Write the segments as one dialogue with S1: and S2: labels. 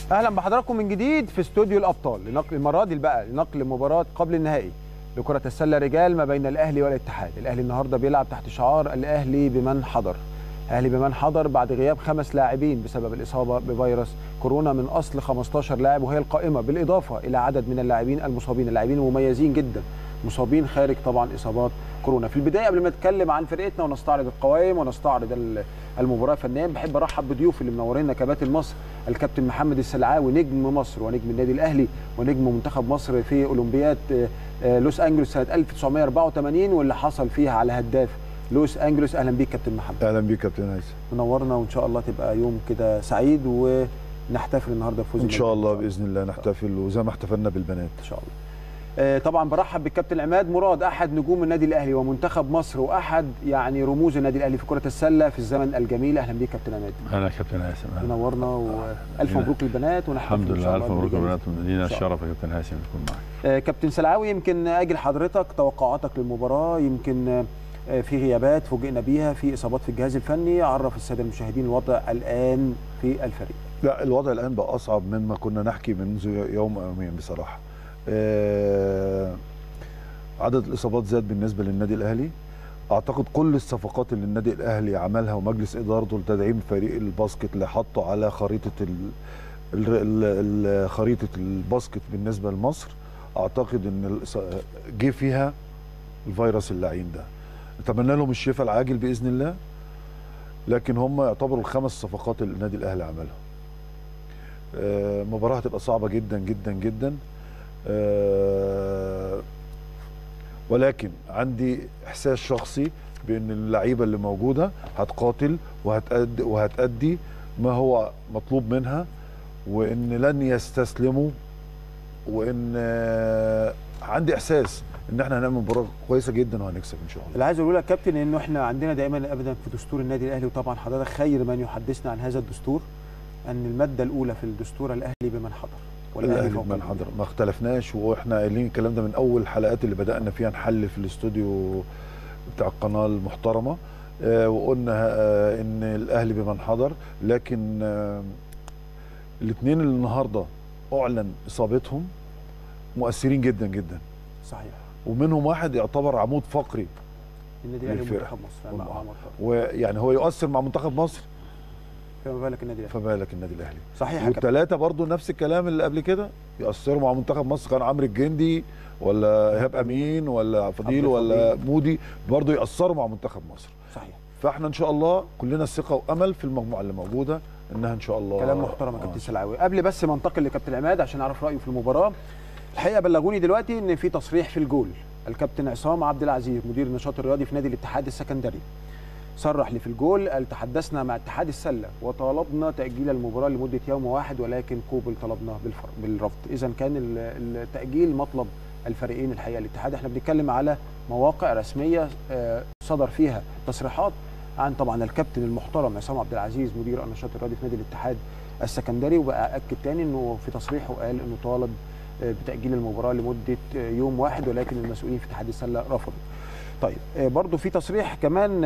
S1: اهلا بحضراتكم من جديد في استوديو الابطال لنقل المره دي بقى لنقل مباراه قبل النهائي لكره السله رجال ما بين الاهلي والاتحاد الاهلي النهارده بيلعب تحت شعار الاهلي بمن حضر الاهلي بمن حضر بعد غياب خمس لاعبين بسبب الاصابه بفيروس كورونا من اصل 15 لاعب وهي القائمه بالاضافه الى عدد من اللاعبين المصابين اللاعبين مميزين جدا مصابين خارج طبعا اصابات كورونا في البدايه قبل ما نتكلم عن فرقتنا ونستعرض القوائم ونستعرض المباراه فنيا بحب ارحب بضيوف اللي منورينا كباتن مصر الكابتن محمد السلعاوي نجم مصر ونجم النادي الاهلي ونجم منتخب مصر في اولمبياد لوس انجلوس سنه 1984 واللي حصل فيها على هداف لوس انجلوس اهلا بيك كابتن محمد
S2: اهلا بيك كابتن هيثم
S1: منورنا وان شاء الله تبقى يوم كده سعيد ونحتفل النهارده بفوز
S2: ان شاء الله باذن الله نحتفل وزي ما احتفلنا بالبنات
S1: ان شاء الله طبعا برحب بالكابتن عماد مراد احد نجوم النادي الاهلي ومنتخب مصر واحد يعني رموز النادي الاهلي في كره السله في الزمن الجميل اهلا بيك كابتن عماد
S3: اهلا كابتن هاشم
S1: منورنا والف مبروك للبنات
S3: ونحتفل الحمد لله الف مبروك للبنات لينا الشرف يا كابتن هاشم نكون معاك
S1: كابتن سلعاوي يمكن اجي لحضرتك توقعاتك للمباراه يمكن في غيابات فوجئنا بيها في اصابات في الجهاز الفني عرف الساده المشاهدين الوضع الان في الفريق
S2: لا الوضع الان بقى اصعب مما كنا نحكي منذ يوم او يومين بصراحه آه عدد الاصابات زاد بالنسبه للنادي الاهلي اعتقد كل الصفقات اللي النادي الاهلي عملها ومجلس ادارته لتدعيم فريق الباسكت اللي حطه على خريطه ال ال ال خريطه الباسكت بالنسبه لمصر اعتقد ان جه فيها الفيروس اللعين ده اتمنى لهم الشفاء العاجل باذن الله لكن هم يعتبروا الخمس صفقات اللي النادي الاهلي عملها آه مباراه هتبقى صعبه جدا جدا جدا آه ولكن عندي احساس شخصي بان اللعيبه اللي موجوده هتقاتل وهتأدي وهتأدي ما هو مطلوب منها وان لن يستسلموا وان آه عندي احساس ان احنا هنعمل مباراه كويسه جدا وهنكسب ان شاء الله.
S1: اللي عايز اقوله لك كابتن انه احنا عندنا دايما ابدا في دستور النادي الاهلي وطبعا حضرتك خير من يحدثنا عن هذا الدستور ان الماده الاولى في الدستور الاهلي بمن حضر.
S2: والاهلي بمن حضر ما اختلفناش واحنا قايلين الكلام ده من اول الحلقات اللي بدانا فيها نحل في الاستوديو بتاع القناه المحترمه آه وقلنا آه ان الاهلي بمن حضر لكن آه الاثنين اللي النهارده اعلن اصابتهم مؤثرين جدا جدا
S1: صحيح
S2: ومنهم واحد يعتبر عمود فقري
S1: النادي الاهلي ومنتخب مصر
S2: ويعني هو يؤثر مع منتخب مصر
S1: فما بالك النادي الاهلي
S2: فما بالك النادي الاهلي
S1: صحيح
S2: والثلاثه برضو نفس الكلام اللي قبل كده يؤثروا مع منتخب مصر كان عمرو الجندي ولا ايهاب امين ولا فضيل ولا مودي برضو ياثروا مع منتخب مصر
S1: صحيح
S2: فاحنا ان شاء الله كلنا ثقه وامل في المجموعه اللي موجوده انها ان شاء الله
S1: كلام محترم يا كابتن سلعاوي قبل بس ما انتقل لكابتن عماد عشان اعرف رايه في المباراه الحقيقه بلغوني دلوقتي ان في تصريح في الجول الكابتن عصام عبد العزيز مدير النشاط الرياضي في نادي الاتحاد السكندري صرح لي في الجول قال تحدثنا مع اتحاد السله وطالبنا تاجيل المباراه لمده يوم واحد ولكن قوبل طلبناه بالرفض اذا كان التاجيل مطلب الفريقين الحقيقه الاتحاد احنا بنتكلم على مواقع رسميه صدر فيها تصريحات عن طبعا الكابتن المحترم عصام عبد العزيز مدير النشاط الرياضي في نادي الاتحاد السكندري وبقى اكد تاني انه في تصريحه قال انه طالب بتاجيل المباراه لمده يوم واحد ولكن المسؤولين في اتحاد السله رفضوا. طيب برضو في تصريح كمان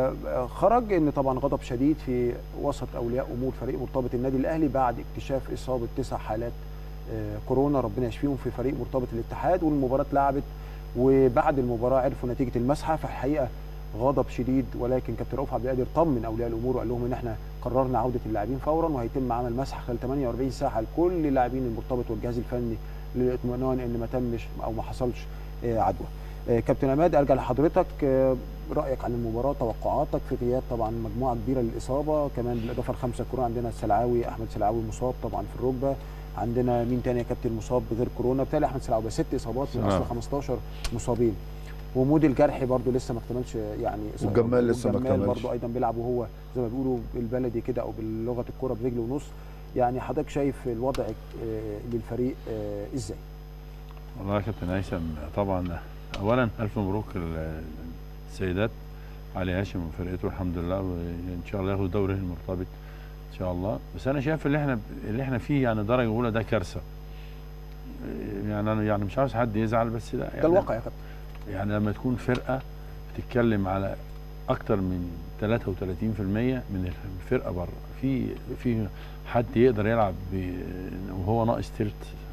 S1: خرج ان طبعا غضب شديد في وسط اولياء امور فريق مرتبط النادي الاهلي بعد اكتشاف اصابه تسع حالات كورونا ربنا يشفيهم في فريق مرتبط الاتحاد والمباراه اتلعبت وبعد المباراه عرفوا نتيجه المسحه فالحقيقه غضب شديد ولكن كابتن رؤوف عبد القادر طمن اولياء الامور وقال لهم ان احنا قررنا عوده اللاعبين فورا وهيتم عمل مسح خلال 48 ساعه لكل اللاعبين المرتبط والجهاز الفني للاطمئنان ان ما تمش او ما حصلش عدوى. كابتن عماد ارجع لحضرتك رايك عن المباراه توقعاتك في غياب طبعا مجموعه كبيره للاصابه كمان بالاضافه لخمسه كورونا عندنا السلعاوي احمد سلعاوي مصاب طبعا في الركبه عندنا مين تاني يا كابتن مصاب بغير كورونا بالتالي احمد سلعاوي ست اصابات من اصل 15 مصابين ومودي الجرحي برضو لسه ما اكتملش يعني
S2: والجمال لسه ما اكتملش
S1: برضو ايضا بيلعب وهو زي ما بيقولوا بالبلدي كده او بلغه الكوره برجل ونص يعني حضرتك شايف الوضع للفريق ازاي؟
S3: والله يا كابتن هيثم طبعا اولا الف مبروك السيدات علي هاشم وفرقته الحمد لله وان شاء الله ياخدوا دوري المرتبط ان شاء الله بس انا شايف اللي احنا اللي احنا فيه يعني درجه اولى ده كارثه يعني انا يعني مش عاوز حد يزعل بس لا يعني
S1: ده الواقع يا كابتن
S3: يعني لما تكون فرقه بتتكلم على اكتر من 33% من الفرقه بره في في حد يقدر يلعب وهو ناقص تلت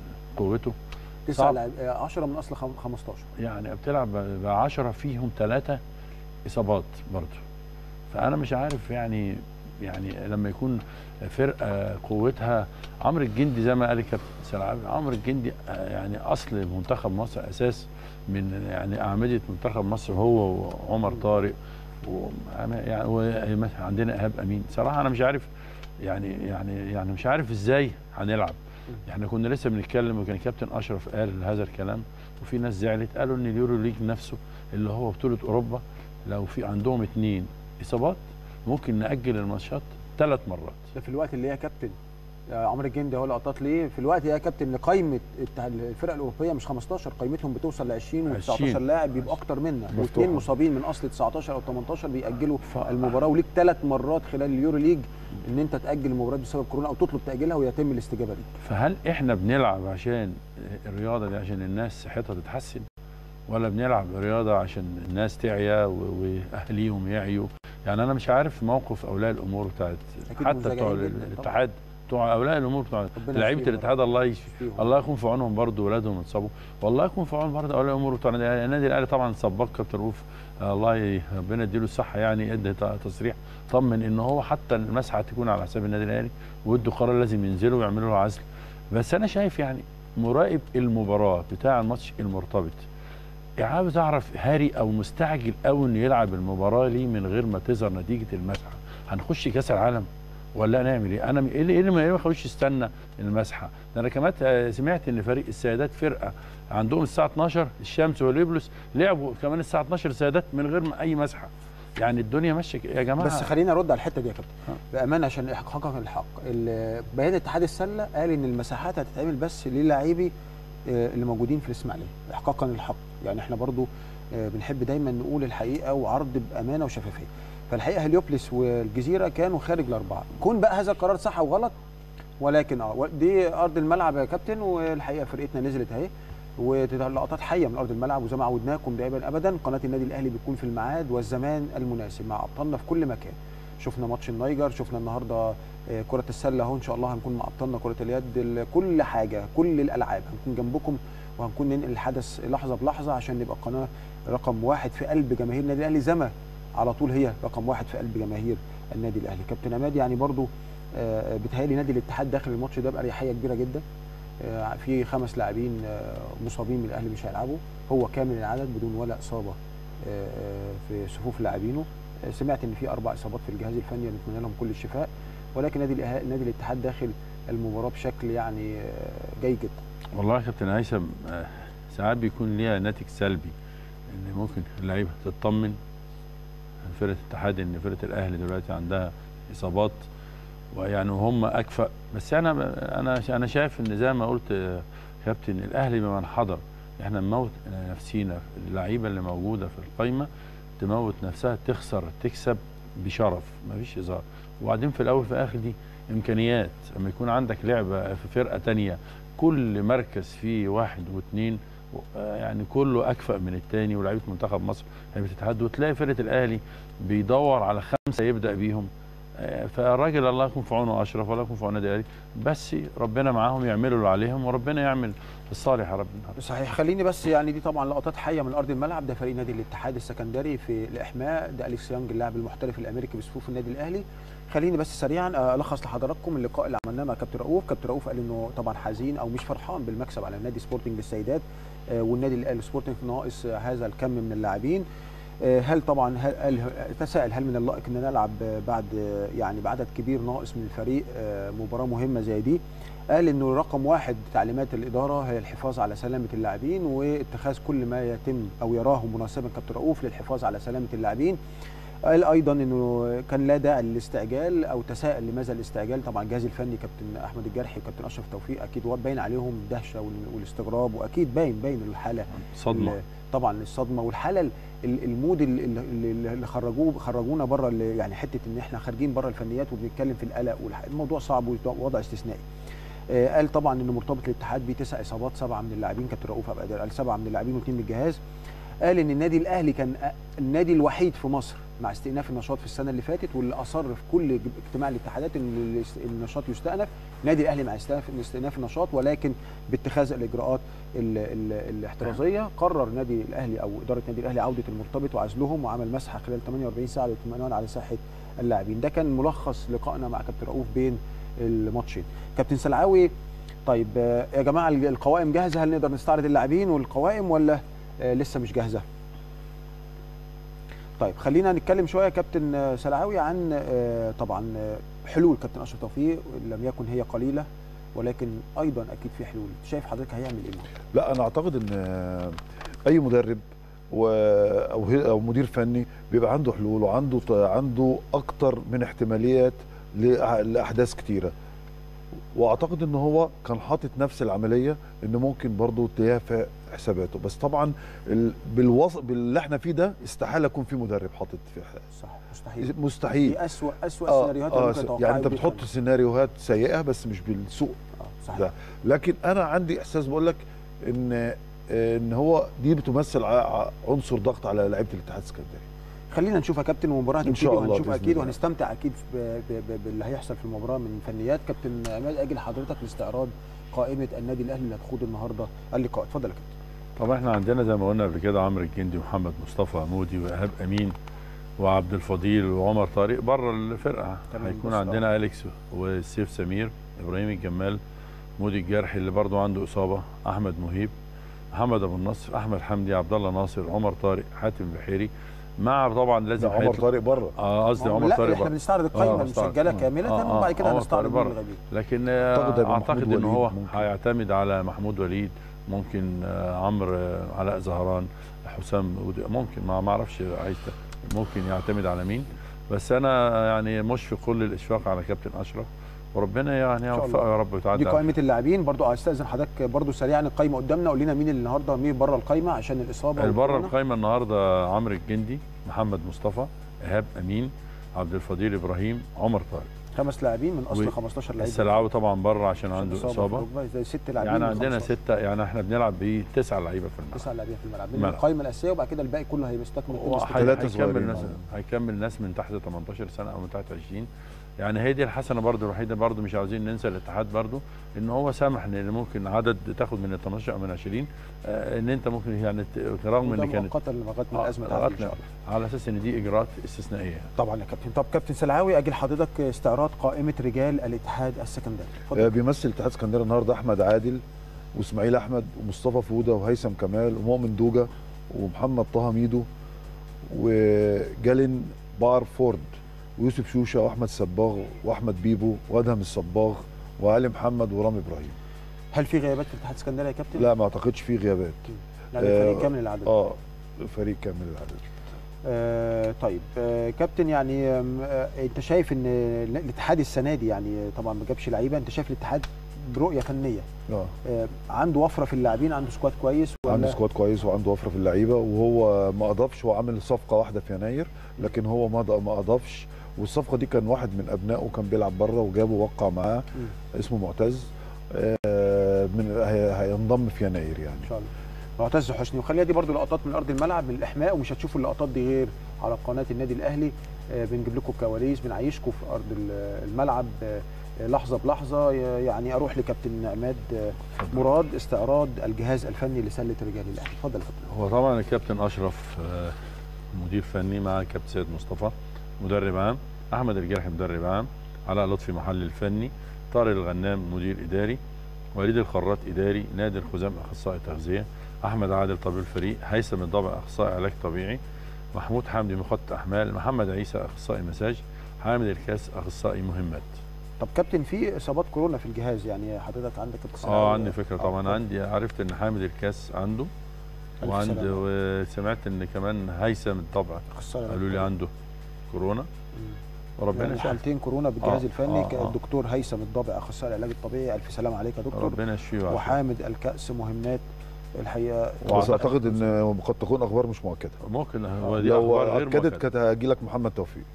S3: قوته
S1: تسعة
S3: صعب.
S1: لاعب 10 من اصل خم- 15
S3: يعني بتلعب ب 10 فيهم ثلاثه اصابات برضه فانا مش عارف يعني يعني لما يكون فرقه قوتها عمرو الجندي زي ما قال الكابتن سلعب عمرو الجندي آه، يعني اصل منتخب مصر اساس من يعني اعمده منتخب مصر هو وعمر طارق وأنا- يعني و- عندنا ايهاب امين صراحه انا مش عارف يعني يعني يعني مش عارف ازاي هنلعب احنا كنا لسه بنتكلم وكان الكابتن اشرف قال هذا الكلام وفي ناس زعلت قالوا ان اليورو ليج نفسه اللي هو بطوله اوروبا لو في عندهم اتنين اصابات ممكن ناجل الماتشات ثلاث مرات
S1: ده في الوقت اللي هي كابتن آه، عمرو الجندي هو لقطات ليه في الوقت يا كابتن ان قائمه الت- الفرق الاوروبيه مش 15 قائمتهم بتوصل ل 20 و 19
S3: 20.
S1: لاعب بيبقى اكتر منا
S2: مفتوحة.
S1: واثنين مصابين من اصل 19 او 18 بيأجلوا
S3: ف-
S1: المباراه وليك ثلاث مرات خلال اليورو ليج ان انت تأجل المباراه بسبب كورونا او تطلب تأجيلها ويتم الاستجابه ليك
S3: فهل احنا بنلعب عشان الرياضه دي عشان الناس صحتها تتحسن ولا بنلعب رياضه عشان الناس تعيا و- واهليهم يعيوا يعني انا مش عارف موقف اولياء الامور بتاعت
S1: أكيد
S3: حتى
S1: منزعجين
S3: بتوع
S1: جداً طبعاً.
S3: الاتحاد بتوع اولياء الامور بتوع
S1: ربنا
S3: لعيبه
S1: يشفيهم.
S3: الاتحاد الله يشفي
S1: فيهم.
S3: الله يكون في عونهم برضه ولادهم اتصابوا والله يكون في عون برضه اولياء الامور بتوع النادي الأهلي. النادي الاهلي طبعا سباق كابتن رؤوف آه، الله ي- ربنا يديله الصحه يعني ادى ت- تصريح طمن ان هو حتى المسحه تكون على حساب النادي الاهلي وادوا قرار لازم ينزلوا ويعملوا له عزل بس انا شايف يعني مراقب المباراه بتاع الماتش المرتبط عاوز اعرف هاري او مستعجل قوي انه يلعب المباراه ليه من غير ما تظهر نتيجه المسحه هنخش كاس العالم ولا نعمل ايه انا ايه اللي إيه اللي ما إيه ما يخلوش يستنى المسحه ده انا كمان آه، سمعت ان فريق السيدات فرقه عندهم الساعه 12 الشمس والابلس لعبوا كمان الساعه 12 سيدات من غير ما اي مسحه يعني الدنيا ماشيه كده. يا جماعه
S1: بس خلينا ارد على الحته دي يا كابتن
S3: آه.
S1: بامانه عشان احقاقا الحق ال- بيان اتحاد السله قال ان المساحات هتتعمل بس للاعبي آه، اللي موجودين في الاسماعيليه احقاقا الحق يعني احنا برضو آه، بنحب دايما نقول الحقيقه وعرض بامانه وشفافيه فالحقيقه هليوبلس والجزيره كانوا خارج الاربعه كون بقى هذا القرار صح او غلط ولكن اه دي ارض الملعب يا كابتن والحقيقه فرقتنا نزلت اهي ولقطات حيه من ارض الملعب وزي ما عودناكم دائما ابدا قناه النادي الاهلي بتكون في الميعاد والزمان المناسب مع ابطالنا في كل مكان شفنا ماتش النيجر شفنا النهارده آه، كره السله اهو ان شاء الله هنكون مع ابطالنا كره اليد ال- كل حاجه كل الالعاب هنكون جنبكم وهنكون ننقل الحدث لحظه بلحظه عشان نبقى قناه رقم واحد في قلب جماهير النادي الاهلي زي ما على طول هي رقم واحد في قلب جماهير النادي الاهلي كابتن عماد يعني برضو آه، بيتهيألي نادي الاتحاد داخل الماتش ده بأريحية كبيرة جدا آه، في خمس لاعبين آه، مصابين من الاهلي مش هيلعبوا هو كامل العدد بدون ولا اصابه آه، آه، في صفوف لاعبينه آه، سمعت ان في اربع اصابات في الجهاز الفني نتمنى لهم كل الشفاء ولكن نادي الأه- نادي الاتحاد داخل المباراه بشكل يعني آه، جيد جدا
S3: والله يا كابتن هيثم آه، ساعات بيكون ليها ناتج سلبي ان ممكن اللعيبه تطمن فرقه الاتحاد ان فرقه الاهلي دلوقتي عندها اصابات ويعني هم اكفأ بس انا انا انا شايف ان زي ما قلت آه، كابتن الاهلي بمن حضر احنا نموت نفسينا اللعيبه اللي موجوده في القايمه تموت نفسها تخسر تكسب بشرف مفيش هزار وبعدين في الاول في الاخر دي امكانيات لما يكون عندك لعبه في فرقه تانية كل مركز فيه واحد واثنين آه، يعني كله اكفأ من التاني ولاعيبه منتخب مصر هي بتتحد وتلاقي فرقه الاهلي بيدور على خمسه يبدا بيهم آه، فالراجل الله يكون في عونه اشرف ولا يكون في عونه النادي الاهلي بس ربنا معاهم يعملوا اللي عليهم وربنا يعمل الصالح يا رب
S1: صحيح خليني بس يعني دي طبعا لقطات حيه من ارض الملعب ده فريق نادي الاتحاد السكندري في الاحماء ده اليكس يانج اللاعب المحترف الامريكي بصفوف النادي الاهلي خليني بس سريعا آه، الخص لحضراتكم اللقاء اللي عملناه مع كابتن رؤوف كابتن رؤوف قال انه طبعا حزين او مش فرحان بالمكسب على نادي سبورتنج للسيدات آه، والنادي الاهلي سبورتنج ناقص آه، هذا الكم من اللاعبين آه، هل طبعا هل هل- تساءل هل من اللائق ان نلعب آه، بعد آه، يعني بعدد كبير ناقص من الفريق آه، مباراه مهمه زي دي قال انه رقم واحد تعليمات الاداره هي الحفاظ على سلامه اللاعبين واتخاذ كل ما يتم او يراه مناسبا كابتن رؤوف للحفاظ على سلامه اللاعبين قال ايضا انه كان لا داعي للاستعجال او تساءل لماذا الاستعجال طبعا الجهاز الفني كابتن احمد الجرحي وكابتن اشرف توفيق اكيد باين عليهم الدهشه وال- والاستغراب واكيد باين باين الحاله
S3: صدمه
S1: ال- طبعا الصدمه والحاله ال- ال- المود ال- ال- اللي اللي خرجوه خرجونا بره ال- يعني حته ان احنا خارجين بره الفنيات وبنتكلم في القلق والح- الموضوع صعب ووضع استثنائي آه، قال طبعا ان مرتبط الاتحاد بيه تسع اصابات سبعه من اللاعبين كابتن رؤوف ابو قال سبعه من اللاعبين واثنين من الجهاز قال ان النادي الاهلي كان أ- النادي الوحيد في مصر مع استئناف النشاط في السنه اللي فاتت واللي اصر في كل اجتماع الاتحادات ان الاس- النشاط يستأنف النادي الاهلي مع استئناف استئناف النشاط ولكن باتخاذ الاجراءات ال ال الاحترازيه قرر نادي الاهلي او اداره النادي الاهلي عوده المرتبط وعزلهم وعمل مسحه خلال 48 ساعه للاطمئنان على صحه اللاعبين ده كان ملخص لقائنا مع كابتن رؤوف بين الماتشين كابتن سلعاوي طيب آه، يا جماعه القوائم جاهزه هل نقدر نستعرض اللاعبين والقوائم ولا آه، لسه مش جاهزه طيب خلينا نتكلم شويه يا كابتن آه، سلعاوي عن آه، طبعا آه، حلول كابتن اشرف توفيق لم يكن هي قليله ولكن ايضا اكيد في حلول شايف حضرتك هيعمل ايه
S2: لا انا اعتقد ان اي مدرب و... او هي- او مدير فني بيبقى عنده حلول وعنده ط- عنده اكتر من احتماليات لأح- لاحداث كتيره واعتقد ان هو كان حاطط نفس العمليه ان ممكن برضه تلاقيها في حساباته بس طبعا ال... بالوص... باللي احنا فيه ده استحاله يكون في مدرب حاطط في ح-
S1: صح مستحيل
S2: مستحيل
S1: دي اسوء اسوء
S2: آه،
S1: السيناريوهات
S2: آه،
S1: اللي ممكن
S2: س-
S1: تتوقعها
S2: يعني انت
S1: مدير
S2: بتحط
S1: فني.
S2: سيناريوهات سيئه بس مش بالسوء
S1: آه، صحيح
S2: ده. لكن انا عندي احساس بقول لك ان ان هو دي بتمثل ع- ع- عنصر ضغط على لعيبه الاتحاد السكندري
S1: خلينا نشوف يا كابتن والمباراه
S2: إن
S1: هتبتدي
S2: شاء الله
S1: وهنشوف
S2: بإذن
S1: اكيد
S2: الله.
S1: وهنستمتع اكيد ب- ب- ب- باللي هيحصل في المباراه من فنيات كابتن عماد اجل حضرتك لاستعراض قائمه النادي الاهلي اللي هتخوض النهارده اللقاء اتفضل يا كابتن
S3: طبعا احنا عندنا زي ما قلنا قبل كده عمرو الجندي ومحمد مصطفى مودي وايهاب امين وعبد الفضيل وعمر طارق بره الفرقه
S1: تمام،
S3: هيكون
S1: بس
S3: عندنا اليكس وسيف سمير ابراهيم الجمال مودي الجرحي اللي برضه عنده اصابه احمد مهيب محمد ابو النصر احمد حمدي عبد الله ناصر عمر طارق حاتم البحيري مع طبعا لازم
S2: ده عمر
S3: هيطلع-
S2: طارق بره
S3: اه قصدي عمر
S1: لا
S3: طارق
S1: احنا
S3: بره.
S1: بنستعرض القائمه
S3: آه، استعرض.
S1: المسجله
S3: آه،
S1: كامله
S3: آه،
S1: وبعد كده
S3: عمر
S1: هنستعرض
S3: طارق
S1: مين
S3: بره.
S1: الغريب
S3: لكن
S2: أعتقد
S3: آه،
S2: هيبقى
S3: اعتقد
S2: محمود
S3: ان هو
S2: وليد ممكن.
S3: هيعتمد على محمود وليد ممكن آه، عمرو آه، علاء زهران حسام ودي- ممكن ما ما اعرفش عايز ممكن يعتمد على مين بس انا يعني مشفق كل الاشفاق على كابتن اشرف وربنا يعني
S1: شاء الله.
S3: يوفقه يا رب ويتعدى
S1: دي قائمه اللاعبين برضو استاذن حضرتك برضو سريعا القائمه قدامنا قول لنا مين اللي النهارده مين بره القائمه عشان الاصابه
S3: بره
S1: والكورونا.
S3: القايمه النهارده عمرو الجندي محمد مصطفى ايهاب امين عبد الفضيل ابراهيم عمر طارق
S1: خمس لاعبين من اصل
S3: و-
S1: 15 لعيب
S3: السلعاوي طبعا بره عشان عنده
S1: في
S3: اصابه
S1: الركبة، زي ست لاعبين
S3: يعني
S1: من
S3: عندنا
S1: 15.
S3: ستة يعني احنا بنلعب بتسع لعيبه في الملعب
S1: تسع لاعبين في الملعب من
S3: الملعب.
S1: القائمه الاساسيه وبعد كده الباقي كله هيستكمل
S3: هو
S1: كل
S3: هي-
S2: ثلاثة
S3: هيكمل
S2: صغيرين
S3: ناس
S2: معاهم.
S3: هيكمل ناس من تحت 18 سنه او من تحت 20 يعني هي دي الحسنه برضو الوحيده برضو مش عاوزين ننسى الاتحاد برضو ان هو سامح ان ممكن عدد تاخد من 12 او من 20 آه، ان انت ممكن يعني ت- رغم
S1: وده
S3: ان كانت
S1: مؤقتا لغايه ما
S3: آه،
S1: الازمه تعدي ان
S3: لغاية
S1: شاء الله
S3: على اساس ان دي اجراءات استثنائيه
S1: طبعا يا كابتن طب كابتن سلعاوي اجل حضرتك استعراض قائمه رجال الاتحاد السكندري
S2: آه،
S1: اتفضل
S2: بيمثل اتحاد اسكندريه النهارده احمد عادل واسماعيل احمد ومصطفى فوده وهيثم كمال ومؤمن دوجا ومحمد طه ميدو وجالين بار فورد ويوسف شوشه واحمد صباغ واحمد بيبو وادهم الصباغ وعلي محمد ورامي ابراهيم
S1: هل في غيابات في الاتحاد السكندري يا كابتن؟
S2: لا ما اعتقدش في غيابات
S1: يعني
S2: آه،
S1: الفريق كامل العدد
S2: اه فريق كامل العدد
S1: آه طيب آه كابتن يعني آم، آه انت شايف ان الاتحاد السنه دي يعني طبعا ما جابش لعيبه انت شايف الاتحاد برؤيه فنيه
S2: اه
S1: آه عنده وفره في اللاعبين عنده سكواد كويس ولا
S2: عنده سكواد كويس وعنده وفره في اللعيبه وهو ما اضافش هو عامل صفقه واحده في يناير لكن هو ما ض- ما اضافش والصفقه دي كان واحد من ابنائه كان بيلعب بره وجابه وقع معاه
S1: مم.
S2: اسمه معتز آه، من هي- هينضم في يناير يعني
S1: ان شاء الله معتز حسني وخليها دي برضو لقطات من ارض الملعب من الاحماء ومش هتشوفوا اللقطات دي غير على قناه النادي الاهلي آه بنجيب لكم كواليس بنعيشكم في ارض ال- الملعب آه لحظه بلحظه ي- يعني اروح لكابتن عماد آه مراد استعراض الجهاز الفني لسله رجال الاهلي اتفضل يا كابتن
S3: هو طبعا الكابتن اشرف آه، مدير فني مع الكابتن سيد مصطفى مدرب عام احمد الجرحي مدرب عام علاء لطفي محلل فني طارق الغنام مدير اداري وليد الخراط اداري نادي الخزام اخصائي تغذيه احمد عادل طبيب الفريق هيثم الضبع اخصائي علاج طبيعي محمود حمدي مخطط احمال محمد عيسى اخصائي مساج حامد الكاس اخصائي مهمات
S1: طب كابتن في اصابات كورونا في الجهاز يعني حضرتك عندك اتصال
S3: اه عندي فكره طبعا عندي عرفت ان حامد الكاس عنده
S1: ألف
S3: وعند
S1: سلامة.
S3: وسمعت ان كمان هيثم الضبع قالوا لي عنده كورونا وربنا
S1: يعني
S3: يشفي
S1: حالتين كورونا بالجهاز
S3: آه،
S1: الفني
S3: آه، آه.
S1: الدكتور هيثم الضبع اخصائي العلاج الطبيعي الف سلام عليك يا دكتور
S3: ربنا يشفيه ويعافيه.
S1: وحامد الكاس مهمات الحقيقه
S2: بس اعتقد ان قد تكون اخبار مش مؤكده
S3: ممكن هو دي
S2: لو
S3: اخبار غير
S2: اكدت
S3: مؤكدة.
S2: كانت هيجي لك محمد توفيق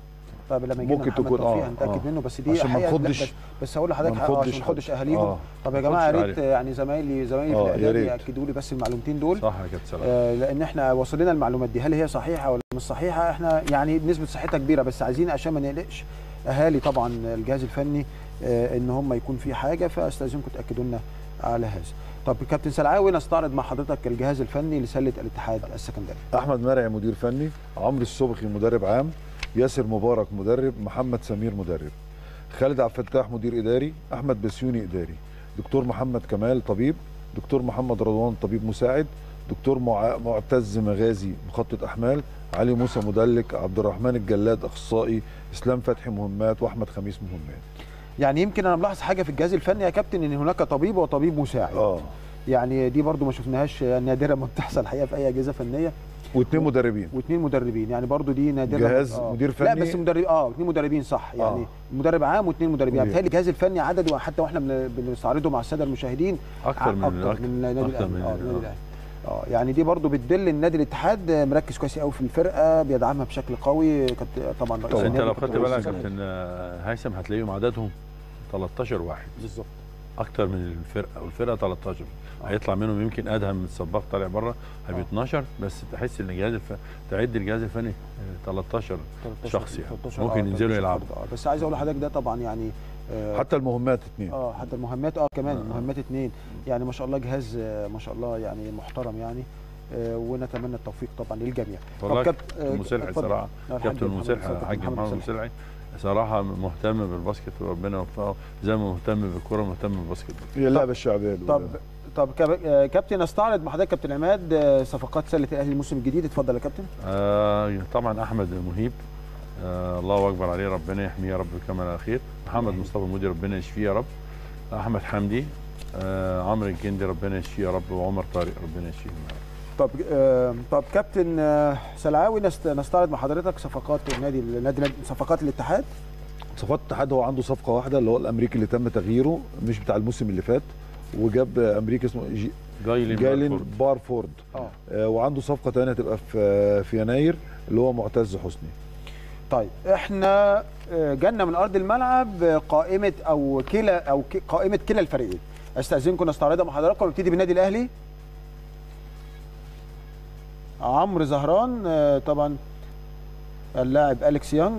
S1: طيب لما يجي
S2: ممكن
S1: محمد
S2: تكون-
S1: توفيق
S2: آه،
S1: هنتاكد
S2: آه.
S1: منه بس دي
S2: عشان ما
S1: حقيقة- لا،
S2: نخضش-
S1: بس, بس هقول لحضرتك
S2: ما
S1: حاجة، آه، عشان
S2: نخضش
S1: ما نخضش
S2: حد.
S1: اهاليهم
S2: آه.
S1: طب يا
S3: ما
S1: جماعه يا
S3: نخضش
S1: ريت
S3: عليه.
S1: يعني زمايلي زمايلي في
S2: آه، يا
S1: الاعداد
S2: ريت.
S1: ياكدوا لي بس المعلومتين دول
S3: صح يا كابتن سلام
S1: آه، لان احنا وصل لنا المعلومات دي هل هي صحيحه ولا مش صحيحه احنا يعني بنسبه صحتها كبيره بس عايزين عشان ما نقلقش اهالي طبعا الجهاز الفني آه، ان هم يكون في حاجه فاستاذنكم تاكدوا لنا على هذا طب كابتن سلعاوي نستعرض مع حضرتك الجهاز الفني لسله الاتحاد السكندري
S2: احمد مرعي مدير فني عمرو الصبحي مدرب عام ياسر مبارك مدرب محمد سمير مدرب خالد عبد الفتاح مدير اداري احمد بسيوني اداري دكتور محمد كمال طبيب دكتور محمد رضوان طبيب مساعد دكتور مع- معتز مغازي مخطط احمال علي موسى مدلك عبد الرحمن الجلاد اخصائي اسلام فتحي مهمات واحمد خميس مهمات
S1: يعني يمكن انا ملاحظ حاجه في الجهاز الفني يا كابتن ان هناك طبيب وطبيب مساعد
S2: اه
S1: يعني دي برضو ما شفناهاش نادره ما بتحصل الحقيقه في اي اجهزه فنيه
S2: واثنين مدربين
S1: واثنين مدربين يعني برضو دي نادره
S2: جهاز
S1: آه.
S2: مدير
S1: لا
S2: فني.
S1: بس مدرب اه اثنين مدربين صح يعني
S2: آه.
S1: مدرب عام واثنين مدربين يعني
S2: مدير.
S1: بيتهيألي الجهاز الفني عدد وحتى واحنا بن- بنستعرضه مع الساده المشاهدين
S3: اكتر من
S1: اكتر من النادي
S3: أكتر
S1: الاهلي
S3: من
S1: اه
S3: النادي
S1: النادي الاهلي اه يعني دي برضو بتدل النادي الاتحاد مركز كويس قوي في الفرقه بيدعمها بشكل قوي كابتن طبعا رئيس
S3: بس انت
S1: النادي
S3: لو
S1: كابتن
S3: خدت بالك يا
S1: رئيس
S3: كابتن آه، هيثم هتلاقيهم عددهم 13 واحد
S1: بالظبط
S3: اكتر من الفرقه والفرقه 13
S1: آه.
S3: هيطلع منهم يمكن ادهم من السباق طالع بره هيبقى
S1: آه.
S3: 12 بس تحس ان الجهاز الف... تعد الجهاز الفني آه، 13 شخص يعني.
S1: 13
S3: ممكن
S1: آه،
S3: ينزلوا
S1: 13
S3: يلعبوا.
S1: فرد، آه. بس عايز اقول لحضرتك ده طبعا يعني آه،
S2: حتى المهمات اثنين
S1: اه حتى المهمات اه كمان
S3: آه.
S1: المهمات اتنين يعني ما شاء الله جهاز آه، ما شاء الله يعني محترم يعني آه، ونتمنى التوفيق طبعا للجميع
S3: والله
S1: كاب-
S3: كابتن
S1: آه،
S3: مسلحي
S1: اتفضل.
S3: صراحه
S1: آه، الحاج
S3: كابتن
S1: محمد
S3: مسلحي
S1: مسلحي،
S3: حاج
S1: محمد
S3: محمد
S1: مسلحي.
S3: مسلحي صراحه مهتم بالباسكت وربنا يوفقه زي ما مهتم بالكوره مهتم بالباسكت
S2: هي اللعبه الشعبيه
S1: طب
S2: الأولى.
S1: طب كاب- آه، كابتن استعرض مع حضرتك كابتن عماد آه، صفقات سله الاهلي الموسم الجديد اتفضل يا كابتن
S3: آه طبعا احمد مهيب آه الله اكبر عليه ربنا يحميه يا رب بكمال الخير محمد مصطفى مودي ربنا يشفيه يا رب احمد حمدي آه عمرو الجندي ربنا يشفيه يا رب وعمر طارق ربنا يشفيه يا رب
S1: طب آه، طب كابتن آه، سلعاوي نست- نستعرض مع حضرتك صفقات النادي النادي نادي- صفقات الاتحاد
S2: صفقات الاتحاد هو عنده صفقه واحده اللي هو الامريكي اللي تم تغييره مش بتاع الموسم اللي فات وجاب امريكي اسمه جي-
S3: جايلين
S2: جايلين
S3: بارفورد.
S2: بارفورد
S1: اه
S2: آه، وعنده صفقه ثانيه هتبقى في في يناير اللي هو معتز حسني
S1: طيب احنا آه، جالنا من ارض الملعب آه، قائمه او كلا او ك- قائمه كلا الفريقين استاذنكم نستعرضها مع حضراتكم ونبتدي بالنادي الاهلي عمرو زهران آه، طبعا اللاعب اليكس يانج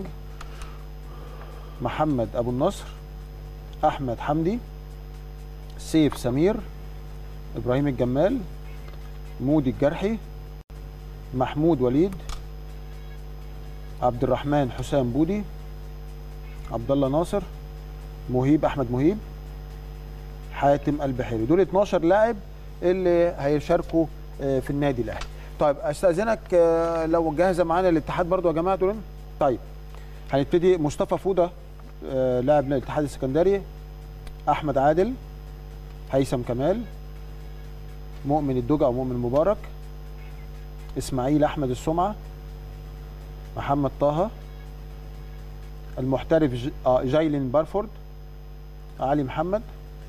S1: محمد ابو النصر احمد حمدي سيف سمير ابراهيم الجمال مودي الجرحي محمود وليد عبد الرحمن حسام بودي عبد الله ناصر مهيب احمد مهيب حاتم البحيري دول 12 لاعب اللي هيشاركوا آه، في النادي الاهلي طيب استاذنك آه، لو جاهزه معانا الاتحاد برضو يا جماعه دول طيب هنبتدي مصطفى فوده آه، لاعب الاتحاد السكندري احمد عادل هيثم كمال مؤمن الدجى او مؤمن مبارك اسماعيل احمد السمعه محمد طه المحترف ج... آه جايلين بارفورد علي محمد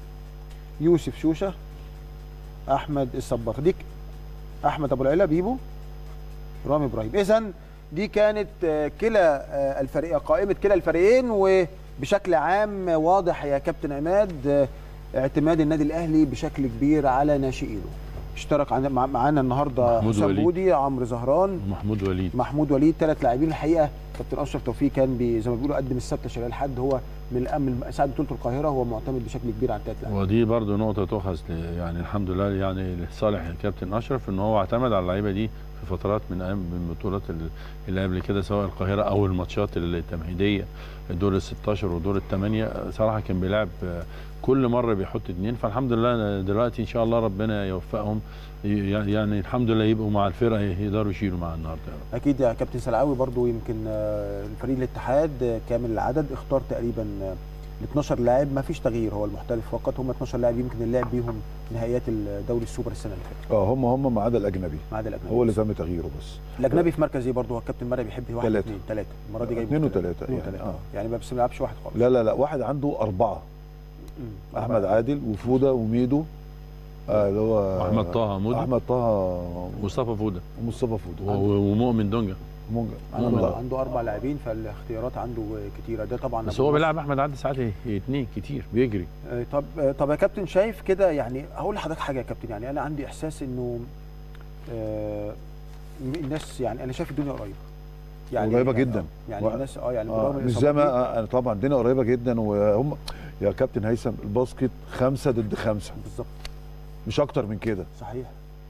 S1: يوسف شوشه احمد الصباغ ديك احمد ابو العلا بيبو رامي ابراهيم اذا دي كانت آه، كلا آه، الفريق قائمه كلا الفريقين وبشكل عام واضح يا كابتن عماد آه، اعتماد النادي الاهلي بشكل كبير على ناشئينه اشترك عن- مع- معانا النهارده
S3: محمود
S1: حسام
S3: وليد.
S1: بودي عمرو زهران
S3: محمود وليد
S1: محمود وليد ثلاث لاعبين الحقيقه كابتن اشرف توفيق كان بي زي ما بيقولوا قدم الثابته شلال حد هو من الأم- من ساعه بطوله القاهره هو معتمد بشكل كبير على الثلاث لاعبين
S3: ودي برضو نقطة تؤخذ ل- يعني الحمد لله يعني لصالح الكابتن أشرف إن هو اعتمد على اللعيبة دي في فترات من أيام من بطولات ال- اللي قبل كده سواء القاهرة أو الماتشات التمهيدية الدور ال 16 ودور الثمانية صراحة كان بيلعب آه، كل مرة بيحط اتنين فالحمد لله دلوقتي إن شاء الله ربنا يوفقهم ي- يعني الحمد لله يبقوا مع الفرقة يقدروا يشيلوا مع النهارده
S1: اكيد يا كابتن سلعاوي برضو يمكن آه، الفريق الاتحاد آه، كامل العدد اختار تقريبا آه، ال 12 لاعب ما فيش تغيير هو المحترف فقط هم 12 لاعب يمكن اللعب بيهم نهائيات الدوري السوبر السنه اللي فاتت
S2: اه هم هم ما عدا الاجنبي
S1: ما عدا الاجنبي
S2: هو اللي تم تغييره بس
S1: الاجنبي في مركز ايه برضه هو الكابتن مرعي بيحب واحد
S2: تلاتة.
S1: اثنين ثلاثه المره دي جايب
S2: اتنين
S1: تلاتة.
S2: وتلاتة
S1: اتنين
S2: يعني،
S1: وتلاتة
S2: آه.
S1: يعني بس ما بيلعبش واحد خالص
S2: لا لا لا واحد عنده اربعه
S1: مم.
S2: احمد عادل وفوده وميدو آه اللي هو
S3: أحمد طه مودي
S2: احمد طه
S3: مصطفى فودة
S2: ومصطفى
S3: و-
S2: فوده
S3: و- ومؤمن دونجا
S2: ممكن
S1: عنده
S2: ممكن.
S1: عنده اربع لاعبين فالاختيارات عنده كتيره ده طبعا
S3: بس
S1: أبو
S3: هو
S1: النصر.
S3: بيلعب احمد عادل ساعات ايه اتنين كتير بيجري
S1: آه، طب آه، طب يا كابتن شايف كده يعني هقول لحضرتك حاجه يا كابتن يعني انا عندي احساس انه آه، الناس يعني انا شايف الدنيا قريبه
S2: قريبة
S1: يعني
S2: جدا.
S1: يعني
S2: و-
S1: الناس اه يعني
S2: آه
S1: بالرغم من
S2: مش زي
S1: الإصابات
S2: ما انا طبعا الدنيا قريبه جدا وهم يا كابتن هيثم الباسكت خمسه ضد خمسه
S1: دي- بالظبط
S2: مش اكتر من كده
S1: صحيح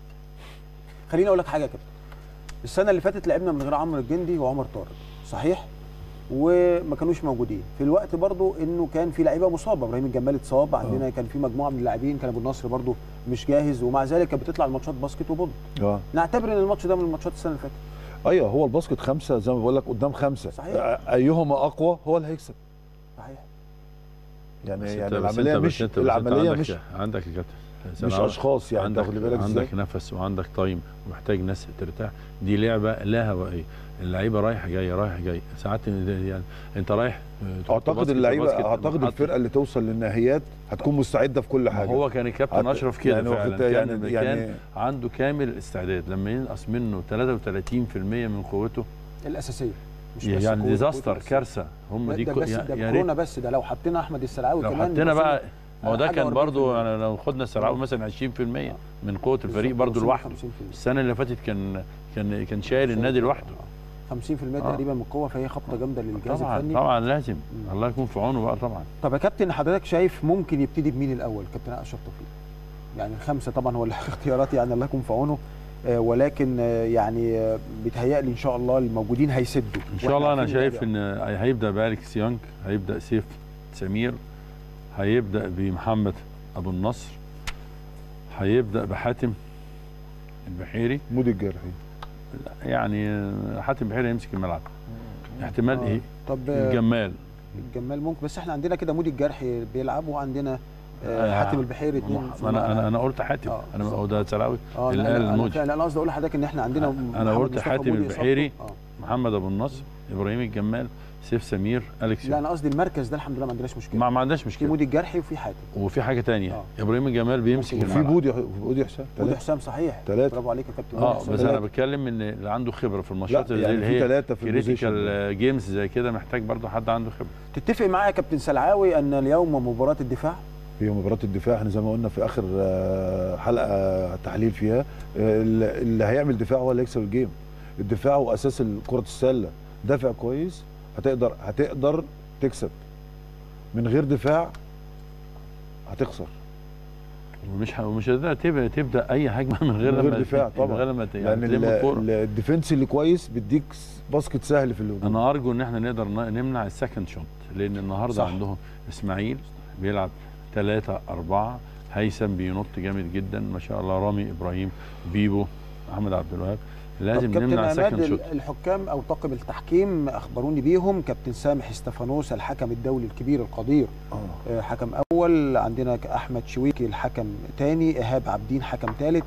S1: خليني اقول لك حاجه يا كابتن السنه اللي فاتت لعبنا من غير عمرو الجندي وعمر طارق صحيح وما كانوش موجودين في الوقت برضو انه كان في لعيبه مصابه ابراهيم الجمال اتصاب عندنا كان في مجموعه من اللاعبين كان ابو النصر برضو مش جاهز ومع ذلك كانت بتطلع الماتشات باسكت وبول
S2: اه
S1: نعتبر ان الماتش ده من الماتشات السنه اللي فاتت
S2: ايوه هو الباسكت خمسه زي ما بقول لك قدام خمسه
S1: صحيح.
S2: أ- ايهما اقوى هو اللي هيكسب
S1: صحيح
S2: يعني
S3: بس
S2: يعني
S3: انت- بس
S2: العمليه
S3: انت-
S2: مش
S3: بس انت- بس انت
S2: العمليه
S3: عندك
S2: مش
S3: عندك يا كابتن
S2: مش
S3: سنة
S2: اشخاص يعني
S3: عندك
S2: تاخد بالك ازاي
S3: عندك نفس وعندك تايم ومحتاج ناس ترتاح دي لعبه لا هوائيه اللعيبه رايحه جايه رايح جاي ساعات يعني انت رايح آه،
S2: اعتقد
S3: باسكت-
S2: اللعيبه
S3: باسكت
S2: اعتقد
S3: حط-
S2: الفرقه اللي توصل للنهائيات هتكون مستعده في كل
S3: ما
S2: حاجه
S3: هو كان الكابتن
S2: هت-
S3: اشرف كده
S2: يعني
S3: فعلا
S2: وقت-
S3: كان
S2: يعني-
S3: يعني
S2: يعني-
S3: كان عنده كامل الاستعداد لما ينقص منه 33% من قوته
S1: الاساسيه مش بس
S3: يعني
S1: كورة،
S3: ديزاستر
S1: كورة بس.
S3: كارثه هم
S1: لا،
S3: دي
S1: ده
S3: كو-
S1: بس
S3: يا
S1: ده
S3: يا
S1: كورونا
S3: ريت
S1: بس ده لو حطينا احمد السلعاوي
S3: لو
S1: كمان
S3: حطينا
S1: وصلنا
S3: بقى ما هو ده
S1: حاجة
S3: كان
S1: 40%.
S3: برضو يعني لو خدنا السرعه مثلا 20% من قوه الفريق برضو
S1: وصلنا
S3: لوحده
S1: 50%.
S3: السنه اللي فاتت كان كان كان شايل النادي لوحده
S1: 50%
S3: آه.
S1: تقريبا من القوه فهي خبطه جامده للجهاز
S3: طبعا
S1: الفني
S3: طبعا لازم
S1: مم.
S3: الله يكون في عونه بقى طبعا
S1: طب يا كابتن حضرتك شايف ممكن يبتدي بمين الاول كابتن اشرف توفيق يعني الخمسه طبعا هو الاختيارات يعني الله يكون في عونه آه، ولكن آه، يعني آه، بيتهيألي ان شاء الله الموجودين هيسدوا
S3: ان شاء الله انا شايف ان هيبدا بالكس يونج هيبدا سيف سمير هيبدا بمحمد ابو النصر هيبدا بحاتم البحيري
S2: مودي الجرحي
S3: يعني حاتم البحيري يمسك الملعب احتمال ايه
S1: طب آه،
S3: الجمال
S1: الجمال ممكن بس احنا عندنا كده مودي الجرحي بيلعب وعندنا آه،
S3: آه،
S1: حاتم البحيري اتنين
S3: ما-
S1: في
S3: ما انا
S1: الملعب.
S3: انا انا قلت حاتم
S1: آه،
S3: انا هو ده سلاوي
S1: اه
S3: اللي
S1: لا
S3: قال
S1: لا انا
S3: الموجي.
S1: فعلا انا قصدي اقول لحضرتك ان احنا عندنا
S3: أنا
S1: محمد
S3: قلت
S1: مصطفى
S3: حاتم
S1: مودي
S3: البحيري.
S1: إصابته. آه.
S3: محمد ابو النصر ابراهيم الجمال سيف سمير اليكس
S1: لا انا قصدي المركز ده الحمد لله ما عندناش مشكله
S3: ما, ما عندناش
S1: في
S3: مشكله
S1: مودي الجرحي وفي حاتم
S3: وفي حاجه تانية
S1: آه.
S3: ابراهيم الجمال بيمسك
S1: وفي
S2: وفي
S3: الملعب
S2: بودي بودي حسام
S1: مودي
S2: ثلاثه
S1: حسام صحيح
S2: تلاتة.
S1: برافو عليك يا كابتن
S3: اه
S1: مودي
S3: بس
S1: حسام.
S3: انا بتكلم ان اللي عنده خبره في الماتشات
S2: لا
S3: اللي
S2: يعني في
S3: هي
S2: ثلاثه في البوزيشن
S3: كريتيكال جيمز زي كده محتاج برضو حد عنده خبره
S1: تتفق معايا يا كابتن سلعاوي ان اليوم مباراه الدفاع
S2: هي مباراه الدفاع احنا زي ما قلنا في اخر آه، حلقه تحليل فيها آه، اللي اللي هيعمل دفاع هو اللي هيكسب الجيم الدفاع هو اساس كره السله دافع كويس هتقدر هتقدر تكسب من غير دفاع هتخسر
S3: ومش ه- ومش هتقدر تبدا تبدا اي هجمه من غير
S2: من غير
S3: لما
S2: دفاع طبعا.
S3: من غير لما ت-
S2: لان
S3: يعني تلم
S2: ال-
S3: الكوره
S2: ال- الديفنس اللي كويس بيديك س- باسكت سهل في الهجوم
S3: انا ارجو ان احنا نقدر ن- نمنع السكند شوت لان النهارده
S1: صح.
S3: صح. عندهم اسماعيل بيلعب ثلاثة أربعة هيثم بينط جامد جدا ما شاء الله رامي إبراهيم بيبو أحمد عبد الوهاب لازم
S1: طب
S3: نمنع
S1: كابتن
S3: السكند
S1: عماد
S3: شوت
S1: الحكام او طاقم التحكيم اخبروني بيهم كابتن سامح استفانوس الحكم الدولي الكبير القدير
S2: آه.
S1: آه، حكم اول عندنا ك- احمد شويكي الحكم ثاني ايهاب عابدين حكم ثالث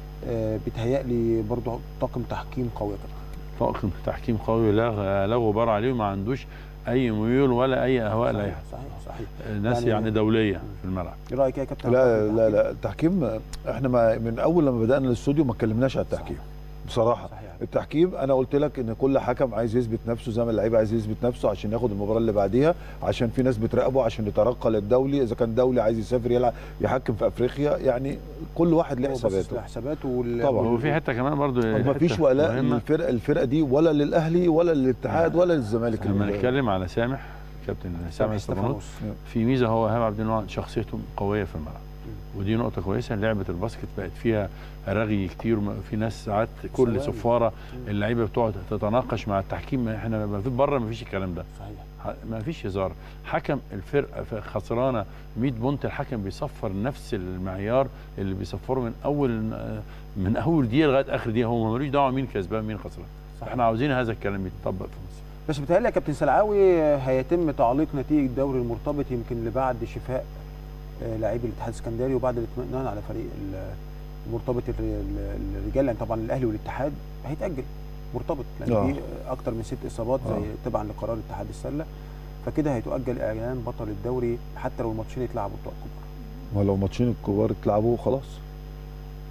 S1: بيتهيألي برضه طاقم تحكيم قوي يا كابتن
S3: طاقم تحكيم قوي لا غ- لا غبار عليه وما عندوش أي ميول ولا أي أهواء لا
S1: صحيح
S3: يحصل
S1: صحيح صحيح
S3: ناس
S1: يعني-
S3: يعني دولية في الملعب
S1: ايه رايك يا كابتن
S2: لا
S1: طاقم
S2: لا
S1: التحكيم؟
S2: لا التحكيم احنا ما من اول لما بدانا الاستوديو ما اتكلمناش على التحكيم بصراحه
S1: صحيح
S2: التحكيم انا قلت لك ان كل حكم عايز يثبت نفسه زي ما اللعيب عايز يثبت نفسه عشان ياخد المباراه اللي بعديها عشان في ناس بتراقبه عشان يترقى للدولي اذا كان دولي عايز يسافر يلعب يحكم في افريقيا يعني كل واحد له
S1: هو باصص
S2: حساباته
S1: لحساباته وال...
S2: طبعا.
S1: وال-
S3: وفي حتة كمان برضو
S2: ما فيش
S3: حتة
S2: ولاء
S3: مهمة.
S2: للفرقه الفرقه دي ولا للاهلي ولا للاتحاد ولا للزمالك
S3: لما
S2: اللي-
S3: نتكلم على سامح كابتن سامح استفانوس في ميزه هو ايهاب عبد الوهاب شخصيته قويه في الملعب ودي نقطه كويسه لعبه الباسكت بقت فيها رغي كتير وما- في ناس ساعات كل
S1: ثواني.
S3: صفاره اللعيبه بتقعد تتناقش مع التحكيم احنا ما في بره ما فيش الكلام ده
S1: صحيح
S3: ما فيش هزار حكم الفرقه ف- خسرانه 100 بونت الحكم بيصفر نفس المعيار اللي بيصفره من اول من اول دقيقه لغايه اخر دقيقه هو ملوش دعوه مين كسبان مين خسران
S1: صحيح.
S3: احنا عاوزين هذا الكلام يتطبق في مصر
S1: بس بيتهيألي يا كابتن سلعاوي هيتم تعليق نتيجه الدوري المرتبط يمكن لبعد شفاء آه، لاعبي الاتحاد السكندري وبعد الاطمئنان على فريق ال- المرتبط الر- ال- الرجال لان طبعا الاهلي والاتحاد هيتاجل مرتبط لان
S2: آه.
S1: في اكتر من ست اصابات زي
S2: آه.
S1: تبعا لقرار اتحاد السله فكده هيتؤجل اعلان بطل الدوري حتى لو الماتشين اتلعبوا بتوع الكبار
S2: ما لو ماتشين الكبار اتلعبوا خلاص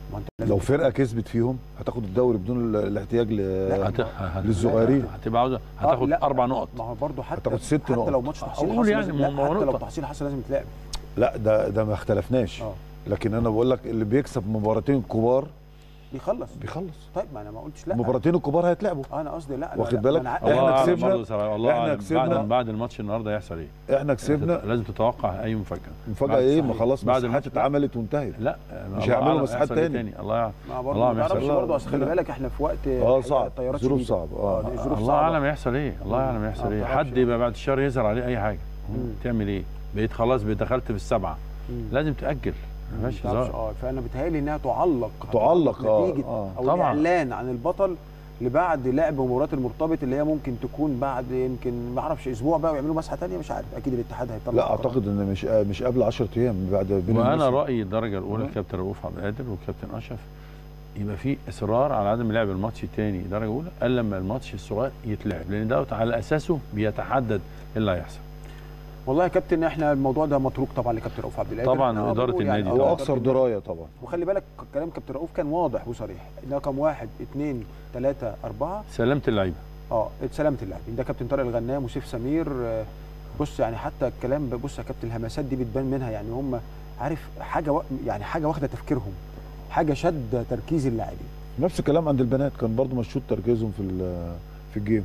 S1: ما انت لازم
S2: لو فرقه كسبت فيهم هتاخد الدوري بدون ال- الاحتياج ل
S3: هت... هت...
S2: للصغيرين.
S3: هتبقى عاوزه
S1: آه،
S3: هتاخد
S1: لا،
S3: اربع نقط
S1: ما هو برضه حتى
S2: هتاخد ست
S1: حتى
S2: نقط.
S1: لو ماتش تحصيل
S3: أقول
S1: حصل
S3: يعني
S1: لازم
S3: ما-
S1: لا
S3: ما هو
S1: حتى لو
S3: نقطة.
S1: تحصيل حصل لازم يتلعب
S2: لا ده ده ما اختلفناش
S1: اه
S2: لكن انا بقول لك اللي بيكسب مباراتين كبار
S1: بيخلص
S2: بيخلص
S1: طيب ما انا ما قلتش لا
S2: المباراتين الكبار هيتلعبوا
S1: آه، انا قصدي لا لا،
S2: واخد
S1: لا،
S2: بالك؟
S1: أنا ع-
S2: إحنا
S3: الله أعلم
S2: كسبنا-
S3: برضه سبعة. الله
S2: إحنا
S3: أعلم
S2: كسبنا-
S3: بعد بعد الماتش النهارده هيحصل ايه؟
S2: احنا كسبنا
S3: لازم تتوقع اي مفاجاه
S2: مفاجاه
S3: بعد
S2: ايه ما
S3: صحيح.
S2: خلاص
S3: بعد
S2: مساحات
S3: الماتش لا.
S2: اتعملت وانتهت
S3: لا
S2: مش
S3: الله
S2: هيعملوا
S3: أعلم
S2: مساحات
S3: هيحصل إيه
S2: تاني.
S3: الله يعلم
S1: ما
S3: الله
S1: برضه
S3: أعلم
S1: ما تعرفش
S3: يحصل.
S1: برضه اصل خلي
S2: لا.
S1: بالك احنا في وقت
S2: اه
S1: الحقيقة
S2: صعب
S1: الطيارات
S2: ظروف
S1: شديدة.
S2: صعبه اه
S1: دي ظروف
S3: الله
S1: صعبة.
S3: اعلم يحصل ايه الله اعلم
S1: آه،
S3: يحصل ايه
S1: ما تعرفش.
S3: حد يبقى بعد الشهر يظهر عليه اي حاجه
S1: مم.
S3: تعمل ايه بقيت خلاص بقيت دخلت في السبعه
S1: مم.
S3: لازم تاجل ما
S1: ما
S3: فيهاش
S1: تعرفش،
S3: هزار
S1: اه فانا بيتهيألي انها تعلق
S2: تعلق، آه،
S1: نتيجه
S2: آه.
S1: او
S3: طبعاً.
S1: الاعلان عن البطل لبعد لعب مباراه المرتبط اللي هي ممكن تكون بعد يمكن ما اعرفش اسبوع بقى ويعملوا مسحه ثانيه مش عارف اكيد الاتحاد هيطلع
S2: لا
S1: قرار.
S2: اعتقد ان مش آه، مش قبل 10 ايام بعد بين
S3: وانا
S2: الموسم.
S3: رايي الدرجه الاولى
S2: مم.
S3: الكابتن رؤوف عبد القادر والكابتن اشرف يبقى في اصرار على عدم لعب الماتش الثاني درجه اولى الا لما الماتش الصغير يتلعب لان دوت على اساسه بيتحدد إيه اللي هيحصل
S1: والله يا كابتن احنا الموضوع ده متروك طبعا لكابتن رؤوف عبد القادر
S3: طبعاً،
S1: آه،
S3: وإدارة
S1: بقول
S3: النادي
S1: آه،
S2: هو
S3: طبعاً.
S2: اكثر
S1: إدارة النادي.
S2: درايه طبعا
S1: وخلي بالك كلام كابتن رؤوف كان واضح وصريح ده رقم واحد اثنين ثلاثه اربعه
S3: سلامه اللعيبه
S1: اه سلامه اللاعبين ده كابتن طارق الغنام وسيف سمير آه، بص يعني حتى الكلام بص يا كابتن الهمسات دي بتبان منها يعني هم عارف حاجه و... يعني حاجه واخده تفكيرهم حاجه شد تركيز اللاعبين
S2: نفس الكلام عند البنات كان برضو مشدود تركيزهم في ال- في الجيم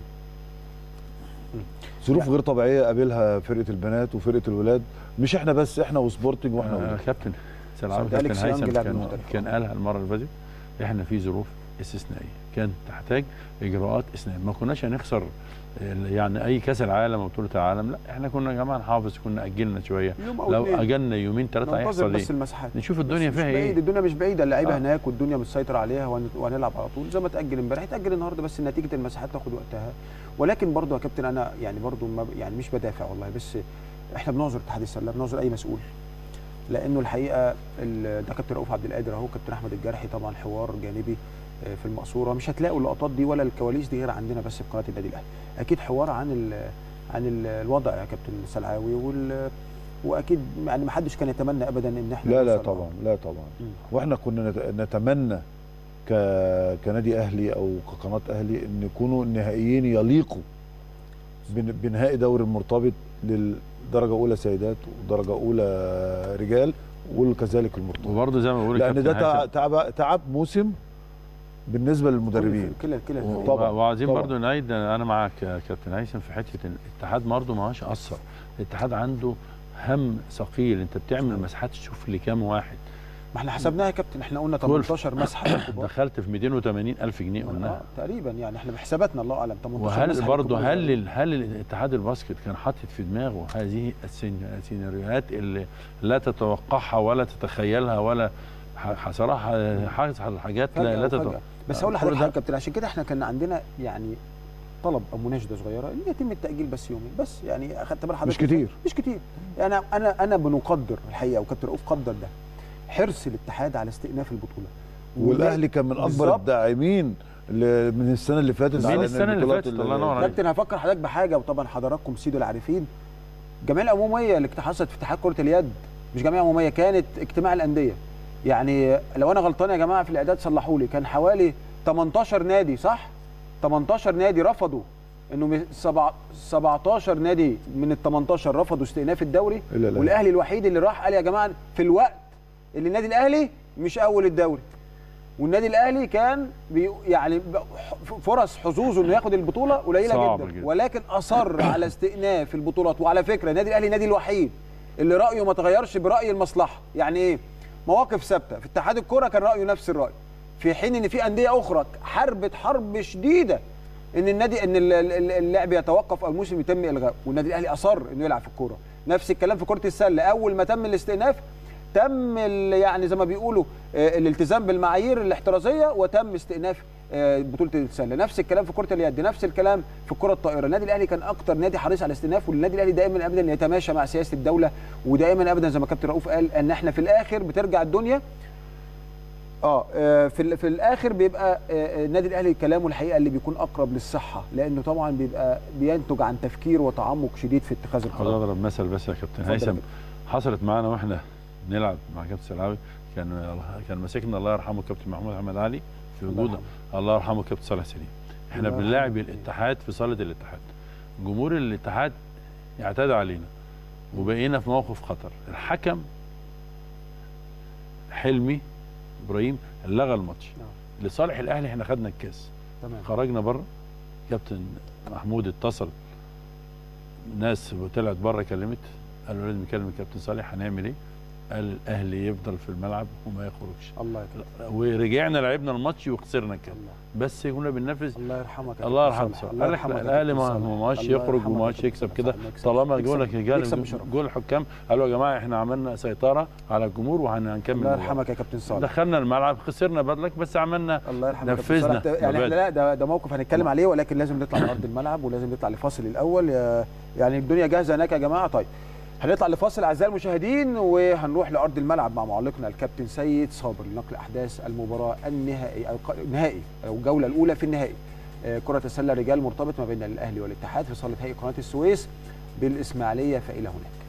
S2: ظروف
S1: يعني-
S2: غير طبيعيه قابلها فرقه البنات وفرقه الولاد مش احنا بس احنا وسبورتنج واحنا
S3: آه
S2: ولاد.
S3: كابتن سلام
S1: سيد أليكس
S3: كابتن
S1: يانج
S3: هيثم
S1: لاعب
S3: كان,
S1: محترف.
S3: كان قالها المره اللي فاتت احنا في ظروف استثنائيه كان تحتاج اجراءات استثنائيه ما كناش هنخسر ال- يعني اي كاس العالم او بطوله العالم لا احنا كنا يا جماعه نحافظ كنا اجلنا شويه
S1: يوم او
S3: لو
S1: اتنين.
S3: اجلنا يومين ثلاثه
S1: ننتظر
S3: هيحصل ايه
S1: بس المساحات
S3: نشوف الدنيا
S1: بس
S3: فيها
S1: مش بعيد
S3: ايه
S1: الدنيا مش بعيده اللعيبه
S3: آه.
S1: هناك والدنيا مسيطر عليها وهن- وهنلعب على طول زي ما تاجل امبارح تاجل النهارده بس نتيجه المساحات تاخد وقتها ولكن برضه يا كابتن انا يعني برضه ما ب- يعني مش بدافع والله بس احنا بنعذر اتحاد السله بنعذر اي مسؤول لانه الحقيقه ال- ده كابتن رؤوف عبد القادر اهو كابتن احمد الجرحي طبعا حوار جانبي آه، في المقصوره مش هتلاقوا اللقطات دي ولا الكواليس دي غير عندنا بس في قناه النادي الاهلي اكيد حوار عن ال عن ال- الوضع يا كابتن سلعاوي وال واكيد يعني ما حدش كان يتمنى ابدا ان احنا
S2: لا لا
S1: نوصل.
S2: طبعا لا طبعا
S1: مم.
S2: واحنا كنا نت- نتمنى ك... كنادي اهلي او كقناه اهلي ان يكونوا النهائيين يليقوا بن- بنهائي دوري المرتبط للدرجه اولى سيدات ودرجه اولى رجال وكذلك المرتبط
S3: وبرضه زي ما بقول
S2: لان
S3: الكابتن
S2: ده تع-
S3: هيثم،
S2: تعب تعب موسم بالنسبه للمدربين
S1: كلا كلا
S2: و-
S1: الفريق.
S2: طبعاً.
S3: وعايزين
S2: طبعاً.
S3: برضه نعيد انا معاك يا كابتن هيثم في حته إن الاتحاد برضه ما هوش قصر الاتحاد عنده هم ثقيل انت بتعمل مساحات تشوف لكام واحد
S1: ما احنا حسبناها يا كابتن احنا قلنا
S3: جولف.
S1: 18 مسحه كبار.
S3: دخلت في 280 الف جنيه
S1: آه
S3: قلناها
S1: تقريبا يعني احنا بحساباتنا الله اعلم 18
S3: وهل
S1: مسحة
S3: برضه
S1: كبار.
S3: هل ال- هل الاتحاد الباسكت كان حاطط في دماغه هذه السين- السيناريوهات اللي لا تتوقعها ولا تتخيلها ولا ح- صراحه حصل حاجات لا,
S1: فجأة
S3: لا
S1: وفجأة.
S3: تتوقع
S1: بس هقول
S3: كل
S1: لحضرتك
S3: ده-
S1: حاجه يا كابتن عشان كده احنا كان عندنا يعني طلب او مناشده صغيره ان يتم التاجيل بس يومين بس يعني اخدت بال حضرتك
S2: مش كتير.
S1: مش كتير يعني انا انا بنقدر الحقيقه وكابتن رؤوف قدر ده حرص الاتحاد على استئناف البطوله
S2: والاهلي كان من اكبر
S1: بالظبط.
S2: الداعمين ل- من السنه اللي فاتت
S3: من
S2: على إن
S3: السنة اللي
S2: البطولات
S3: فاتت، الله ينور عليك.
S1: كابتن هفكر حضرتك بحاجه وطبعا حضراتكم سيدوا العارفين الجمعيه العموميه اللي حصلت في اتحاد كره اليد مش جمعيه عموميه كانت اجتماع الانديه يعني لو انا غلطان يا جماعه في الاعداد صلحوا لي كان حوالي 18 نادي صح 18 نادي رفضوا انه من سبع- 17 نادي من ال 18 رفضوا استئناف الدوري
S2: إلا الأهلي.
S1: والاهلي الوحيد اللي راح قال يا جماعه في الوقت اللي النادي الاهلي مش اول الدوري والنادي الاهلي كان بي يعني ب- فرص حظوظه انه ياخد البطوله قليله
S3: صعب
S1: جدا,
S3: جدا.
S1: ولكن اصر على استئناف البطولات وعلى فكره النادي الاهلي النادي الوحيد اللي رايه ما تغيرش براي المصلحه يعني ايه مواقف ثابته في اتحاد الكره كان رايه نفس الراي في حين ان في انديه اخرى حربت حرب شديده ان النادي ان ال- ال- اللعب يتوقف او الموسم يتم الغائه والنادي الاهلي اصر انه يلعب في الكوره نفس الكلام في كره السله اول ما تم الاستئناف تم ال- يعني زي ما بيقولوا آه، الالتزام بالمعايير الاحترازيه وتم استئناف آه، بطوله السله نفس الكلام في كره اليد نفس الكلام في الكره الطائره النادي الاهلي كان اكتر نادي حريص على الاستئناف والنادي الاهلي دائما ابدا يتماشى مع سياسه الدوله ودائما ابدا زي ما كابتن رؤوف قال ان احنا في الاخر بترجع الدنيا اه آه، في ال- في الاخر بيبقى آه، آه، النادي الاهلي كلامه الحقيقه اللي بيكون اقرب للصحه لانه طبعا بيبقى بينتج عن تفكير وتعمق شديد في اتخاذ
S3: عاوز
S1: القرار
S3: اضرب مثل بس يا كابتن
S1: اتفضل يا
S3: هيثم
S1: كابتن.
S3: حصلت معانا واحنا نلعب مع كابتن سلعاوي كان كان ماسكنا الله يرحمه كابتن محمود احمد علي في
S1: الله
S3: وجود
S1: يرحمه.
S3: الله يرحمه كابتن صالح سليم احنا
S1: الله
S3: بنلاعب
S1: يرحمه.
S3: الاتحاد في صاله الاتحاد جمهور الاتحاد اعتدى علينا وبقينا في موقف خطر الحكم حلمي ابراهيم لغى الماتش
S1: نعم.
S3: لصالح الاهلي احنا خدنا الكاس
S1: تمام
S3: خرجنا بره كابتن محمود اتصل ناس طلعت بره كلمت قالوا لازم نكلم الكابتن صالح هنعمل ايه؟ قال الاهلي يفضل في الملعب وما يخرجش
S1: الله يكرمك
S3: ورجعنا لعبنا الماتش وخسرنا الكاس
S1: الله
S3: بس كنا بننافس
S1: الله يرحمك يا
S3: الله
S1: كابتن
S3: يرحمه
S1: صالح.
S3: صالح
S1: الله
S3: قال لك
S1: يرحمك
S3: لا،
S1: يا
S3: الاهلي
S1: كابتن
S3: ما
S1: صالح.
S3: ما- ما عادش
S1: الله
S3: يخرج
S1: يرحمك
S3: وما
S1: يا
S3: عادش
S1: كابتن
S3: يكسب
S1: صالح.
S3: كده
S1: يكسب-
S3: طالما
S1: يكسب-
S3: جول لك
S1: يكسب
S3: جال
S1: بشرف.
S3: جول الحكام قالوا يا جماعه احنا عملنا سيطره على الجمهور وهنكمل
S1: الله يرحمك يا كابتن صالح
S3: دخلنا الملعب خسرنا بدلك بس عملنا
S1: الله يرحمك يا كابتن
S3: نفذنا
S1: صالح. ده- يعني احنا
S3: مبادئ.
S1: لا ده ده موقف هنتكلم عليه ولكن لازم نطلع لارض الملعب ولازم نطلع لفاصل الاول يا- يعني الدنيا جاهزه هناك يا جماعه طيب هنطلع لفاصل اعزائي المشاهدين وهنروح لارض الملعب مع معلقنا الكابتن سيد صابر لنقل احداث المباراه النهائي او ق- النهائي او الجوله الاولى في النهائي آه، كره السله رجال مرتبط ما بين الاهلي والاتحاد في صاله هيئه قناه السويس بالاسماعيليه فالى هناك